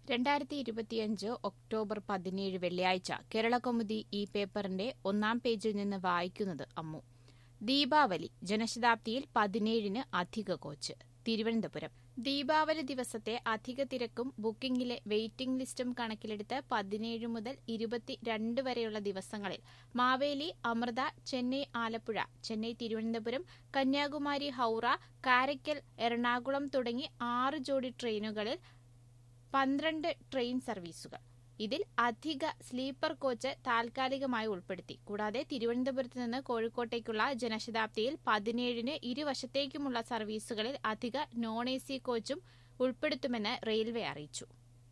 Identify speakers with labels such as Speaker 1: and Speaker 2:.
Speaker 1: രണ്ടായിരത്തി ഇരുപത്തിയഞ്ച് ഒക്ടോബർ പതിനേഴ് വെള്ളിയാഴ്ച കേരളകൗമുദി ഈ പേപ്പറിന്റെ ഒന്നാം പേജിൽ നിന്ന് വായിക്കുന്നത് അമ്മു ദീപാവലി ജനശതാബ്ദിയിൽ പതിനേഴിന് അധിക കോച്ച് തിരുവനന്തപുരം ദീപാവലി ദിവസത്തെ അധിക തിരക്കും ബുക്കിംഗിലെ വെയിറ്റിംഗ് ലിസ്റ്റും കണക്കിലെടുത്ത് പതിനേഴ് മുതൽ ഇരുപത്തിരണ്ട് വരെയുള്ള ദിവസങ്ങളിൽ മാവേലി അമൃത ചെന്നൈ ആലപ്പുഴ ചെന്നൈ തിരുവനന്തപുരം കന്യാകുമാരി ഹൌറ കാരയ്ക്കൽ എറണാകുളം തുടങ്ങി ആറ് ജോഡി ട്രെയിനുകളിൽ പന്ത്രണ്ട് ട്രെയിൻ സർവീസുകൾ ഇതിൽ അധിക സ്ലീപ്പർ കോച്ച് താൽക്കാലികമായി ഉൾപ്പെടുത്തി കൂടാതെ തിരുവനന്തപുരത്ത് നിന്ന് കോഴിക്കോട്ടേക്കുള്ള ജനശതാബ്ദിയിൽ പതിനേഴിന് ഇരുവശത്തേക്കുമുള്ള സർവീസുകളിൽ അധിക നോൺ എ സി കോച്ചും ഉൾപ്പെടുത്തുമെന്ന് റെയിൽവേ അറിയിച്ചു